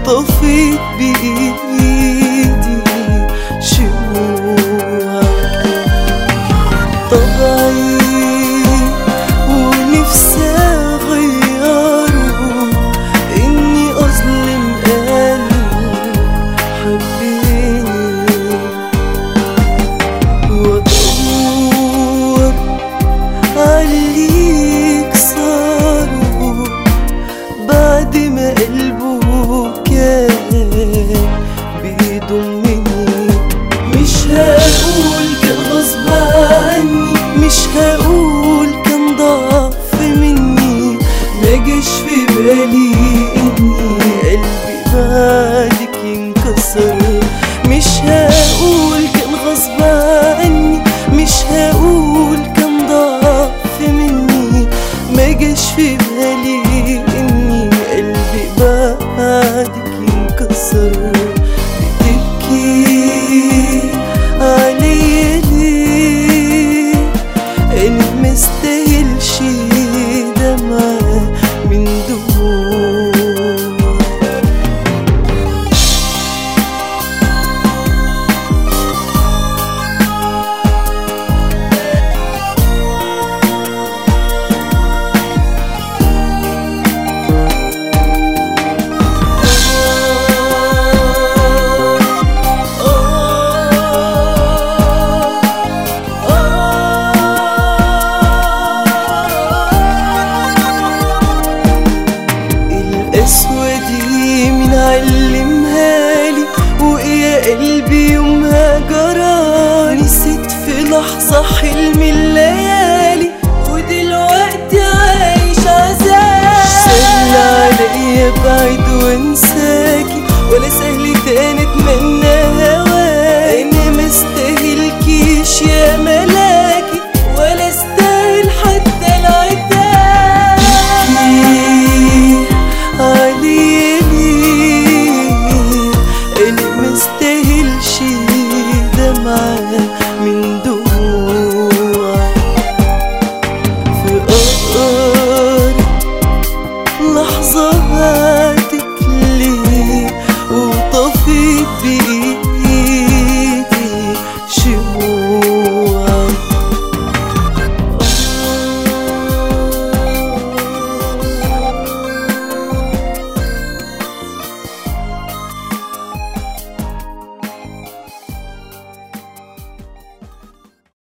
طفيت بإيدي شموع طبعي ونفسي أغيره إني أظلم قلب حبيني وأدور علي يكسره بعد ما قلبه كان بيضمني مش هقول كان غصب عني مش هقول كان ضعف مني ما جاش في بالي اني قلبي بعدك ينكسر مش هقول كان غصب عني مش هقول كان ضعف مني ما جاش في بالي اني قلبي بعدك ينكسر بتبكي عليا ليه انا مستاهلش دمعة من دموع القسوة دي مين علمها لي وإيه يا قلبي يومها جرى نسيت في لحظة حلم الليالي ودلوقتي عايش عذاب سهل عليا بعد وانساكي ولا سهل تاني اتمنى هواك انا مستاهلكيش يا